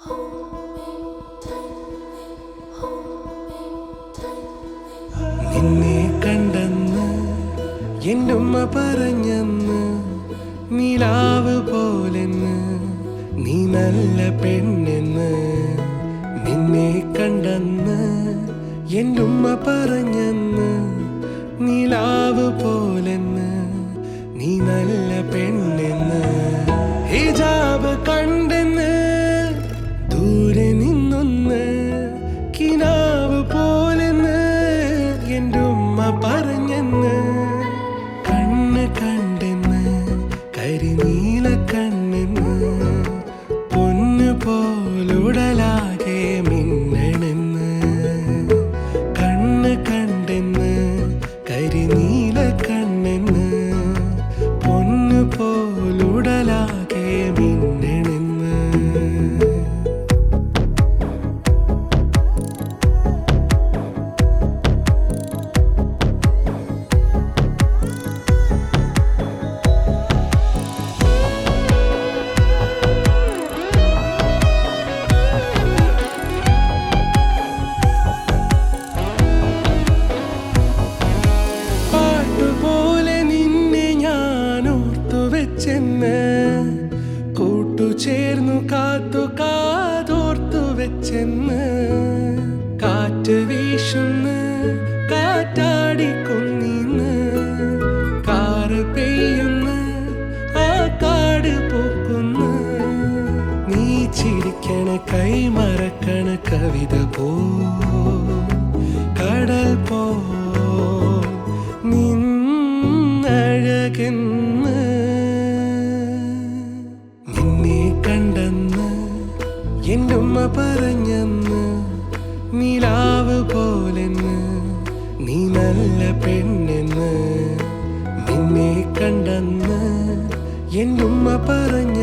നിന്നെ കണ്ടെന്ന് എൻ്റെ ഉമ്മ പറഞ്ഞെന്ന് നിലാവ് പോലെന്ന് നീ നല്ല പെണ്ണെന്ന് നിന്നെ കണ്ടെന്ന് എൻ്റെ ഉമ്മ പറഞ്ഞെന്ന് നിലാവ് പോലെന്ന് നീ നല്ല പെണ്ണെന്ന് ഹിജാബ് കണ്ടെന്ന് ദൂരെ നിന്നൊന്ന് കിനാവ് പോലെന്ന് എൻ്റെ ഉമ്മ പറഞ്ഞെന്ന് കണ്ണ് കണ്ടെന്ന് കരിനീല കണ്ണെന്ന് പൊന്നു പോലുടലാകെ മിന്നണെന്ന് കണ്ണ് കണ്ടെന്ന് കരിനീല കണ്ണെന്ന് പൊന്നു പോലുടലാകെ മിന്നണെന്ന് പാട്ടുപോലെ നിന്നെ ഞാൻ ഓർത്തു വെച്ചെന്ന് കൂട്ടുചേർന്നു കാത്തു കാതോർത്തു വെച്ചെന്ന് കാറ്റ് വീശുന്ന് കാറ്റാടിക്കൊന്നിന്ന് കാറ് പെയ്യുന്ന് ആ കാട് പൂക്കുന്നു നീ ചിരിക്കണ കൈ മറക്കണ കവിത പോ കടൽ പോ നിന്നഴകെന്ന് നിന്നെ കണ്ടെന്ന് എൻ്റെ ഉമ്മ പറഞ്ഞെന്ന് നിലാവ് പോലെന്ന് നീ നല്ല പെണ്ണെന്ന് നിന്നെ കണ്ടെന്ന് എൻ്റെ ഉമ്മ പറഞ്ഞ